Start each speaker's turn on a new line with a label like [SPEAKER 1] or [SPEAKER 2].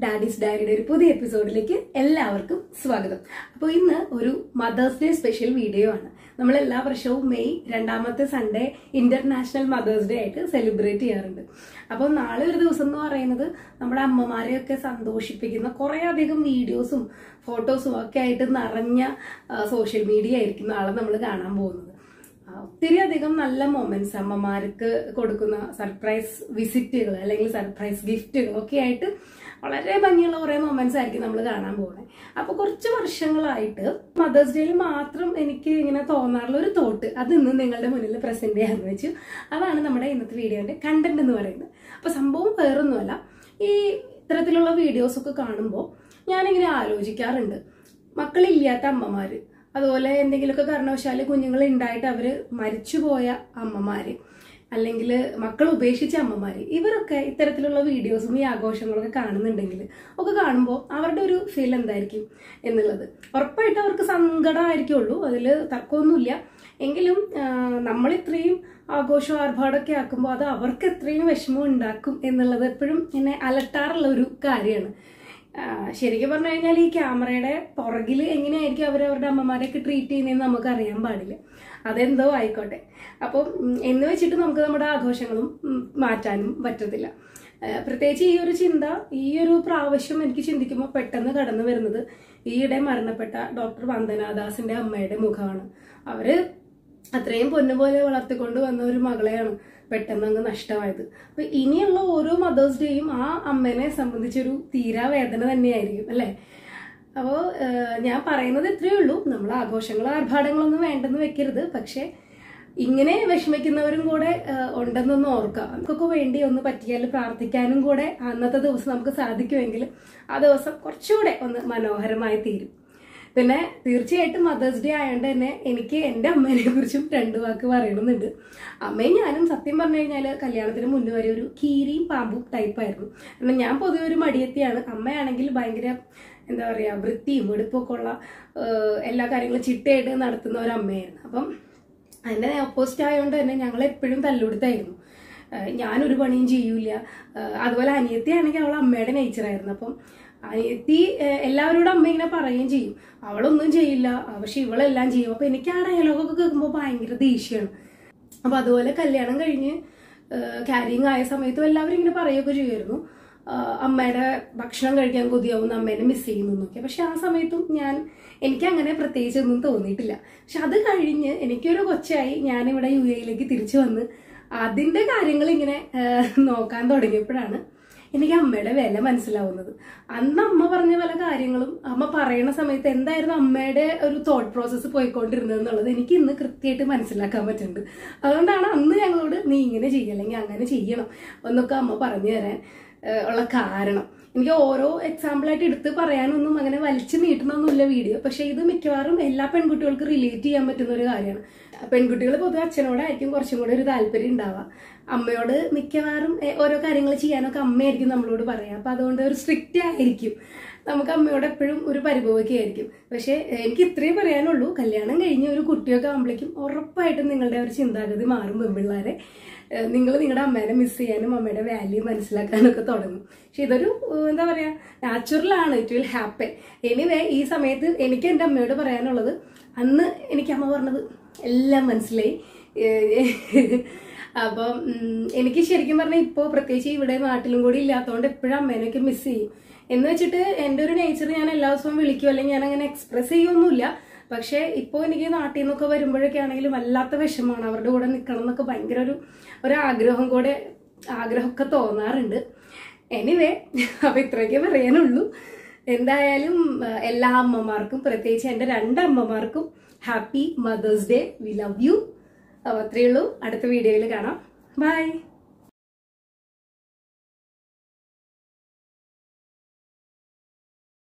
[SPEAKER 1] daddy's ഡയറിയുടെ ഒരു പുതിയ എപ്പിസോഡിലേക്ക് എല്ലാവർക്കും സ്വാഗതം അപ്പോൾ ഇന്ന് ഒരു മദേഴ്സ് ഡേ സ്പെഷ്യൽ വീഡിയോ ആണ് നമ്മൾ എല്ലാ വർഷവും മെയ് രണ്ടാമത്തെ സൺഡേ ഇന്റർനാഷണൽ മദേഴ്സ് ഡേ ആയിട്ട് സെലിബ്രേറ്റ് ചെയ്യാറുണ്ട് അപ്പോൾ നാളെ ഒരു ദിവസം എന്ന് പറയുന്നത് നമ്മുടെ അമ്മമാരെയൊക്കെ സന്തോഷിപ്പിക്കുന്ന കുറേ അധികം വീഡിയോസും ഫോട്ടോസും ഒക്കെ ആയിട്ട് നിറഞ്ഞ സോഷ്യൽ മീഡിയ ആയിരിക്കും നാളെ നമ്മൾ കാണാൻ പോകുന്നത് ആ, ഒത്തിരി അധികം നല്ല മൊമെന്റ്സ് അമ്മമാർക്ക് കൊടുക്കുന്ന സർപ്രൈസ് വിസിറ്റുകൾ അല്ലെങ്കിൽ സർപ്രൈസ് ഗിഫ്റ്റുകൾ ഒക്കെ ആയിട്ട് വളരെ ഭംഗിയുള്ള കുറേ മൊമെന്റ്സ് ആയിരിക്കും നമ്മൾ കാണാൻ പോകുന്നത് അപ്പോൾ കുറച്ച് വർഷങ്ങളായിട്ട് മദേഴ്സ് ഡേയിൽ മാത്രം എനിക്ക് ഇങ്ങനെ തോന്നാറുള്ള ഒരു തോട്ട് അത് ഇന്ന് നിങ്ങളുടെ മുന്നിൽ പ്രസന്റ് ചെയ്യാന്ന് വെച്ചു അതാണ് നമ്മുടെ ഇന്നത്തെ വീഡിയോന്റെ കണ്ടന്റ് എന്ന് പറയുന്നത് അപ്പോൾ സംഭവം വേറൊന്നുമല്ല ഈ ഇത്തരത്തിലുള്ള വീഡിയോസ് ഒക്കെ കാണുമ്പോൾ ഞാനിങ്ങനെ ആലോചിക്കാറുണ്ട് മക്കളില്ലാത്ത അമ്മമാര് അതുപോലെ എന്തെങ്കിലുമൊക്കെ കാരണവശാൽ കുഞ്ഞുങ്ങൾ ഉണ്ടായിട്ട് അവര് മരിച്ചുപോയ അമ്മമാര് അല്ലെങ്കിൽ മക്കൾ ഉപേക്ഷിച്ച അമ്മമാര് ഇവരൊക്കെ ഇത്തരത്തിലുള്ള വീഡിയോസും ഈ ആഘോഷങ്ങളൊക്കെ കാണുന്നുണ്ടെങ്കിൽ ഒക്കെ കാണുമ്പോൾ അവരുടെ ഒരു ഫീൽ എന്തായിരിക്കും എന്നുള്ളത് ഉറപ്പായിട്ട് അവർക്ക് സങ്കടമായിരിക്കുള്ളൂ അതിൽ തർക്കമൊന്നുമില്ല എങ്കിലും ആ, നമ്മൾ ഇത്രയും ആഘോഷം ആർഭാടമൊക്കെ ആക്കുമ്പോൾ അത് അവർക്ക് എത്രയും വിഷമം ഉണ്ടാക്കും എന്നുള്ളത് എപ്പോഴും എന്നെ അലട്ടാറുള്ള ഒരു കാര്യമാണ് ആ, ശരിക്കും പറഞ്ഞു കഴിഞ്ഞാൽ ഈ ക്യാമറയുടെ പുറകിൽ എങ്ങനെയായിരിക്കും അവർ അവരുടെ അമ്മമാരെയൊക്കെ ട്രീറ്റ് ചെയ്യുന്നതെന്ന് നമുക്ക് അറിയാൻ പാടില്ല അതെന്തോ ആയിക്കോട്ടെ അപ്പം ഉം, എന്ന് വെച്ചിട്ട് നമുക്ക് നമ്മുടെ ആഘോഷങ്ങളും ഉം, മാറ്റാനും പറ്റത്തില്ല ആ, പ്രത്യേകിച്ച് ഈ ഒരു ചിന്ത ഈ ഒരു പ്രാവശ്യം എനിക്ക് ചിന്തിക്കുമ്പോൾ പെട്ടെന്ന് കടന്നു വരുന്നത് ഈയിടെ മരണപ്പെട്ട ഡോക്ടർ വന്ദനാദാസിന്റെ അമ്മയുടെ മുഖമാണ് അവര് അത്രയും പൊന്നുപോലെ വളർത്തിക്കൊണ്ട് വന്ന ഒരു മകളെയാണ് പെട്ടെന്ന് അങ്ങ് നഷ്ടമായത് അപ്പൊ ഇനിയുള്ള ഓരോ മദേഴ്സ് ഡേയും ആ അമ്മേനെ സംബന്ധിച്ചൊരു തീരാ വേദന തന്നെയായിരിക്കും അല്ലെ അപ്പോൾ ഞാൻ പറയുന്നത് ഇത്രയേ ഉള്ളൂ നമ്മൾ ആഘോഷങ്ങൾ ആർഭാടങ്ങളൊന്നും വേണ്ടെന്ന് വെക്കരുത് പക്ഷെ ഇങ്ങനെ വിഷമിക്കുന്നവരും കൂടെ ആ, ഉണ്ടെന്നൊന്ന് ഓർക്കുക നമുക്കൊക്കെ വേണ്ടി ഒന്ന് പറ്റിയാൽ പ്രാർത്ഥിക്കാനും കൂടെ അന്നത്തെ ദിവസം നമുക്ക് സാധിക്കുമെങ്കിൽ ആ ദിവസം കുറച്ചുകൂടെ ഒന്ന് മനോഹരമായി തീരും പിന്നെ തീർച്ചയായിട്ടും മദേഴ്സ് ഡേ ആയതുകൊണ്ട് തന്നെ എനിക്ക് എൻ്റെ അമ്മേനെ കുറിച്ചും രണ്ട് വാക്ക് പറയണമെന്നുണ്ട് അമ്മയും ഞാനും സത്യം പറഞ്ഞു കഴിഞ്ഞാൽ കല്യാണത്തിന് മുന്നേ വരെ ഒരു കീരിയും പാമ്പും ടൈപ്പായിരുന്നു കാരണം ഞാൻ പൊതുവെ ഒരു മടിയത്തിയാണ് അമ്മയാണെങ്കിൽ ഭയങ്കര എന്താ പറയുക വൃത്തിയും വെടുപ്പൊക്കെ ഉള്ള ഏഹ്, എല്ലാ കാര്യങ്ങളും ചിട്ടയായിട്ട് നടത്തുന്ന ഒരു അമ്മയായിരുന്നു അപ്പം അതിൻ്റെ ഓപ്പോസിറ്റ് ആയതുകൊണ്ട് തന്നെ ഞങ്ങൾ എപ്പോഴും തല്ലുകൊടുത്തായിരുന്നു ഏഹ് ഞാനൊരു പണിയും ചെയ്യൂല ഏഹ് അതുപോലെ അനിയത്തി ആണെങ്കിൽ അവൾ അമ്മയുടെ നേച്ചറായിരുന്നു അപ്പം അനിയത്തി ഏഹ് എല്ലാവരോടും അമ്മ ഇങ്ങനെ പറയുകയും ചെയ്യും അവളൊന്നും ചെയ്യില്ല ആ, പക്ഷെ ഇവളെല്ലാം ചെയ്യും അപ്പൊ എനിക്ക് ആ ഡയലോഗൊക്കെ കേൾക്കുമ്പോൾ ഭയങ്കര ദേഷ്യമാണ് അപ്പൊ അതുപോലെ കല്യാണം കഴിഞ്ഞ് ക്യാരിങ് ആയ സമയത്തും എല്ലാവരും ഇങ്ങനെ പറയുകയൊക്കെ ചെയ്യുമായിരുന്നു ആ, അമ്മയുടെ ഭക്ഷണം കഴിക്കാൻ കൊതിയാവുന്ന അമ്മേനെ മിസ് ചെയ്യുന്നു എന്നൊക്കെ പക്ഷെ ആ സമയത്തും ഞാൻ എനിക്ക് അങ്ങനെ പ്രത്യേകിച്ച് ഒന്നും തോന്നിയിട്ടില്ല പക്ഷെ അത് കഴിഞ്ഞ് എനിക്കൊരു കൊച്ചായി ഞാനിവിടെ യു എയിലേക്ക് തിരിച്ചു വന്ന് അതിന്റെ കാര്യങ്ങൾ ഇങ്ങനെ ആ, നോക്കാൻ തുടങ്ങിയപ്പോഴാണ് എനിക്ക് അമ്മയുടെ വില മനസ്സിലാവുന്നത് അന്ന് അമ്മ പറഞ്ഞ പല കാര്യങ്ങളും അമ്മ പറയുന്ന സമയത്ത് എന്തായിരുന്നു അമ്മയുടെ ഒരു തോട്ട് പ്രോസസ്സ് പോയിക്കൊണ്ടിരുന്നത് എന്നുള്ളത് എനിക്ക് ഇന്ന് കൃത്യമായിട്ട് മനസ്സിലാക്കാൻ പറ്റുന്നുണ്ട് അതുകൊണ്ടാണ് അന്ന് ഞങ്ങളോട് നീ ഇങ്ങനെ ചെയ്യ അല്ലെങ്കിൽ അങ്ങനെ ചെയ്യണം എന്നൊക്കെ അമ്മ പറഞ്ഞു തരാൻ ഏഹ്, ഉള്ള കാരണം എനിക്ക് ഓരോ എക്സാമ്പിളായിട്ട് എടുത്ത് പറയാനൊന്നും അങ്ങനെ വലിച്ചു നീട്ടണമൊന്നുമില്ല വീഡിയോ പക്ഷെ ഇത് മിക്കവാറും എല്ലാ പെൺകുട്ടികൾക്കും റിലേറ്റ് ചെയ്യാൻ പറ്റുന്ന ഒരു കാര്യമാണ് പെൺകുട്ടികൾ പൊതുവെ അച്ഛനോടായിരിക്കും കുറച്ചും കൂടെ ഒരു താല്പര്യം ഉണ്ടാവുക അമ്മയോട് മിക്കവാറും എ, ഓരോ കാര്യങ്ങൾ ചെയ്യാനൊക്കെ അമ്മയായിരിക്കും നമ്മളോട് പറയാം അപ്പൊ അതുകൊണ്ട് ഒരു സ്ട്രിക്റ്റ് ആയിരിക്കും നമുക്ക് അമ്മയോട് എപ്പോഴും ഒരു പരിഭവമൊക്കെ ആയിരിക്കും പക്ഷെ എനിക്ക് ഇത്രയും പറയാനുള്ളൂ കല്യാണം കഴിഞ്ഞ് ഒരു കുട്ടിയൊക്കെ ആകുമ്പോഴേക്കും ഉറപ്പായിട്ടും നിങ്ങളുടെ ഒരു ചിന്താഗതി മാറും പെൺപിള്ളേരെ നിങ്ങൾ നിങ്ങളുടെ അമ്മേനെ മിസ് ചെയ്യാനും അമ്മയുടെ വാല്യൂ മനസ്സിലാക്കാനൊക്കെ തുടങ്ങും പക്ഷെ ഇതൊരു ഏഹ്, എന്താ പറയാ നാച്ചുറൽ ആണ് ഇറ്റ് വിൽ ഹാപ്പൻ എനിവേ ഈ സമയത്ത് എനിക്ക് എൻ്റെ അമ്മയോട് പറയാനുള്ളത് അന്ന് എനിക്ക് അമ്മ പറഞ്ഞത് എല്ലാം മനസ്സിലായി ഏഹ്, അപ്പം ഉം, എനിക്ക് ശരിക്കും പറഞ്ഞാൽ ഇപ്പോൾ പ്രത്യേകിച്ച് ഇവിടെ നാട്ടിലും കൂടി ഇല്ലാത്തതുകൊണ്ട് എപ്പോഴും അമ്മേനൊക്കെ മിസ് ചെയ്യും എന്ന് വെച്ചിട്ട് എൻ്റെ ഒരു നേച്ചർ ഞാൻ എല്ലാ ദിവസവും വിളിക്കും അല്ലെങ്കിൽ ഞാൻ അങ്ങനെ എക്സ്പ്രസ് ചെയ്യൊന്നുമില്ല പക്ഷേ ഇപ്പോൾ എനിക്ക് നാട്ടിൽ നിന്നൊക്കെ വരുമ്പോഴൊക്കെ ആണെങ്കിലും വല്ലാത്ത വിഷമമാണ് അവരുടെ കൂടെ നിൽക്കണം എന്നൊക്കെ ഭയങ്കര ഒരു ഒരു ആഗ്രഹം കൂടെ ആഗ്രഹമൊക്കെ തോന്നാറുണ്ട് എനിവേ അപ്പൊ ഇത്രയൊക്കെ പറയാനുള്ളൂ എന്തായാലും ആ, എല്ലാ അമ്മമാർക്കും പ്രത്യേകിച്ച് എൻ്റെ രണ്ട് അമ്മമാർക്കും happy Mother's Day we love you അത്രയേ ഉള്ളൂ അടുത്ത വീഡിയോയിൽ കാണാം ബൈ